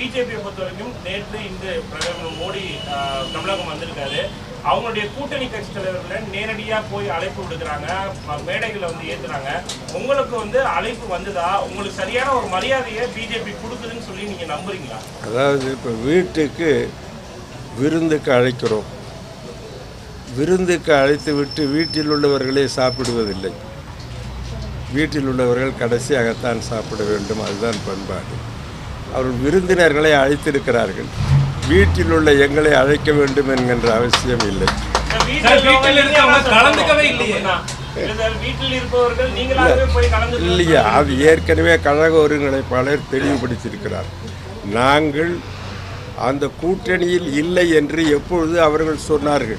பிஜேபியை பொறுத்த வரைக்கும் நேற்று இந்த பிரதமர் மோடி ஆஹ், தமிழகம் வந்திருக்காரு அவங்களுடைய கூட்டணி கட்சி தலைவர்களை நேரடியா போய் அழைப்பு விடுக்கிறாங்க ம- மேடைகளை வந்து ஏத்துறாங்க உங்களுக்கு வந்து அழைப்பு வந்ததா உங்களுக்கு சரியான ஒரு மரியாதையை பிஜேபி கொடுக்குதுன்னு சொல்லி நீங்க நம்புறீங்களா அதாவது இப்போ வீட்டுக்கு விருந்துக்கு அழைக்கிறோம் விருந்துக்கு அழைத்து விட்டு வீட்டில் உள்ளவர்களே சாப்பிடுவதில்லை வீட்டில் உள்ளவர்கள் கடைசியாகத்தான் சாப்பிட வேண்டும் அதுதான் பண்பாடு அவர்கள் விருந்தினர்களை அழைத்திருக்கிறார்கள் வீட்டில் உள்ள எங்களை அழைக்க வேண்டும் என்கின்ற அவசியம் இல்லை வீட்டில் வீட்டில் இருந்து அவங்க கலந்துக்கவே இல்லையே. வீட்டில் இருப்பவர்கள் நீங்களாகவே போய் கலந்து இல்லையா அது ஏற்கனவே கழக ஒருங்கிணைப்பாளர் தெளிவுபடுத்தியிருக்கிறார் நாங்கள் அந்த கூட்டணியில் இல்லை என்று எப்பொழுது அவர்கள் சொன்னார்கள்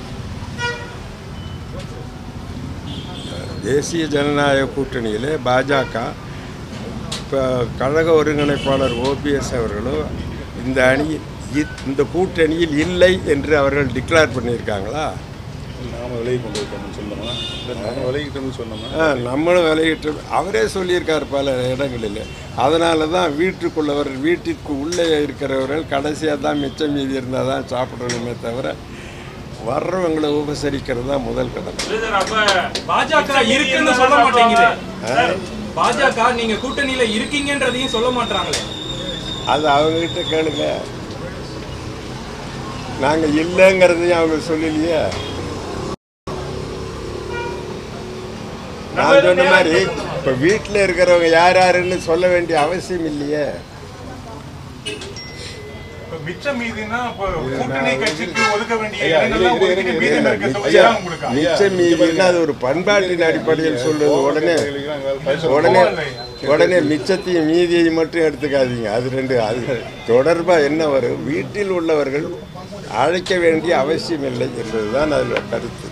தேசிய ஜனநாயக கூட்டணியிலே பாஜக இப்போ கழக ஒருங்கிணைப்பாளர் ஓபிஎஸ் அவர்களும் இந்த அணி இ- இந்த கூட்டணியில் இல்லை என்று அவர்கள் டிக்ளேர் பண்ணியிருக்காங்களா நாம விலகி கொண்டு இருக்கோம்னு சொன்னோமா இல்லை நாம விலகிட்டோம்னு சொன்னோமா ஆ, நம்மளும் விளையிட்டு அவரே சொல்லியிருக்கார் பல இடங்களில் அதனால தான் வீட்டுக்குள்ளவர் வீட்டிற்கு உள்ளே இருக்கிறவர்கள் கடைசியாக தான் மிச்சம் மீதி இருந்தால் தான் சாப்பிடணுமே தவிர வர்றவங்களை உபசரிக்கிறது தான் முதல் கடமை சார் அப்ப பாஜக இருக்குன்னு சொல்ல மாட்டேங்குது பாஜக நீங்க கூட்டணியில இருக்கீங்கன்றதையும் சொல்ல மாட்டாங்களே அது அவங்ககிட்ட கேளுங்க நாங்கள் இல்லைங்கிறதையும் அவங்க சொல்லலையே நான் சொன்ன மாதிரி இப்போ வீட்டில் இருக்கிறவங்க யார் யாருன்னு சொல்ல வேண்டிய அவசியம் இல்லையே இப்ப மிச்ச மீதினா இப்ப கூட்டணி கட்சிக்கு ஒதுக்க வேண்டிய ஐயா, இடங்கள்லாம் இரு, இரு, ஒதுக்கிட்டு இரு, மீதி இரு, இருக்க இரு, தொகுதியா ஐயா, உங்களுக்கு மிச்சம் மீதின்னா அது ஒரு பண்பாட்டின் அடிப்படையில் சொல்றது உடனே உடனே உடனே மிச்சத்தையும் மீதியையும் மட்டும் எடுத்துக்காதீங்க அது ரெண்டு அது தொடர்பாக என்ன வரும் வீட்டில் உள்ளவர்கள் அழைக்க வேண்டிய அவசியம் இல்லை என்பதுதான் அதில் கருத்து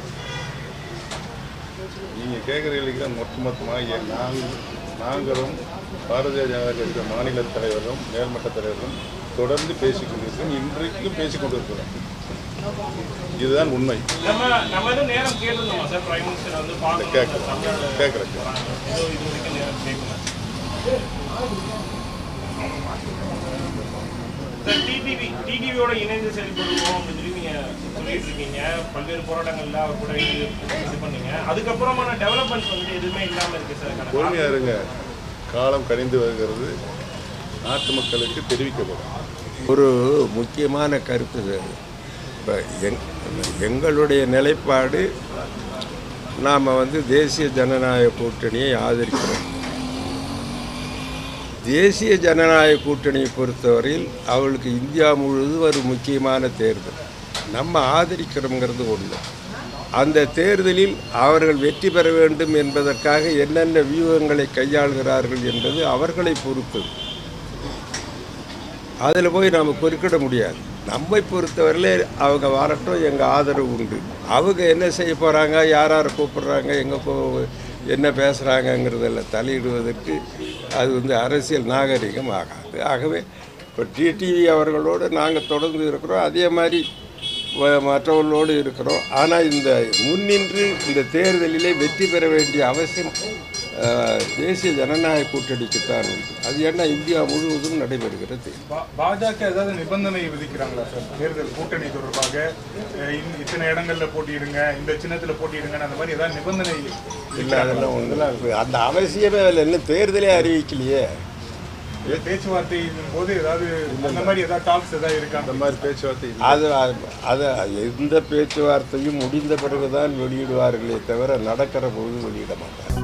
நீங்க கேட்குறீங்களுக்கு மொத்த மொத்தமாக நாங்கள் நாங்களும் பாரதிய ஜனதா கட்சி மாநில தலைவரும் மேல்மட்ட தலைவரும் தொடர்ந்து பேசிக் கொண்டிருக்கிறோம் இன்றைக்கும் பேசிக் கொண்டிருக்கிறோம் இதுதான் உண்மை நம்ம நம்ம எதுவும் நேரம் கேட்டிருந்தோமா சார் பிரைம் மினிஸ்டர் வந்து பார்க்கணும் கேட்கல தமிழ்நாடு கேட்குறேன் ஏதோ இது வரைக்கும் நேரம் கேட்கல சார் டிடிவி டிடிவியோட இணைந்து செயல்படுவோம் அப்படின்னு சொல்லி நீங்க சொல்லிட்டு இருக்கீங்க பல்வேறு போராட்டங்கள்ல அவர் கூட இது இது பண்ணீங்க அதுக்கப்புறமான டெவலப்மெண்ட்ஸ் வந்து எதுவுமே இல்லாம இருக்கு சார் பொறுமையா இருங்க காலம் கணிந்து வருகிறது நாட்டு மக்களுக்கு தெரிவிக்கப்படும் ஒரு முக்கியமான கருத்து இது. இப்போ எங் எங்களுடைய நிலைப்பாடு நாம் வந்து தேசிய ஜனநாயக கூட்டணியை ஆதரிக்கிறோம் தேசிய ஜனநாயக கூட்டணியை பொறுத்தவரையில் அவளுக்கு இந்தியா முழுவதும் ஒரு முக்கியமான தேர்தல் நம்ம ஆதரிக்கிறோங்கிறது ஒன்று அந்த தேர்தலில் அவர்கள் வெற்றி பெற வேண்டும் என்பதற்காக என்னென்ன வியூகங்களை கையாளுகிறார்கள் என்பது அவர்களை பொறுத்தது அதில் போய் நாம் குறுக்கிட முடியாது நம்மை பொறுத்தவரையிலே அவங்க வரட்டும் எங்கள் ஆதரவு உண்டு அவங்க என்ன செய்ய போகிறாங்க யார் யாரை கூப்பிடுறாங்க எங்கே போ என்ன பேசுகிறாங்கங்கிறதில் தலையிடுவதற்கு அது வந்து அரசியல் நாகரிகம் ஆகாது ஆகவே இப்போ டிடிவி அவர்களோடு நாங்கள் தொடர்ந்து இருக்கிறோம் அதே மாதிரி வ- மற்றவர்களோடு இருக்கிறோம் ஆனால் இந்த முன்னின்று இந்த தேர்தலிலே வெற்றி பெற வேண்டிய அவசியம் அஹ், தேசிய ஜனநாயக கூட்டணிக்குத்தான் உண்டு அது ஏன்னா இந்தியா முழுவதும் நடைபெறுகிறது பா- பாஜக ஏதாவது நிபந்தனை விதிக்கிறாங்களா சார் தேர்தல் கூட்டணி தொடர்பாக அஹ், இந்த- இத்தனை இடங்கள்ல போட்டியிடுங்க இந்த சின்னத்துல போட்டியிடுங்கன்னு அந்த மாதிரி ஏதாவது நிபந்தனை இல்லை அதெல்லாம் ஒன்றும் அந்த அவசியமே இல்லை இன்னும் தேர்தலே அறிவிக்கலையே பேச்சுவார்த்தையின் போது ஏதாவது அந்த மாதிரி ஏதாவது டாக்ஸ் ஏதாவது இருக்கா அந்த மாதிரி பேச்சுவார்த்தை இல்லை. அது அது எந்த பேச்சுவார்த்தையும் முடிந்த பிறகுதான் வெளியிடுவார்களே தவிர நடக்கிற போது வெளியிட மாட்டாங்க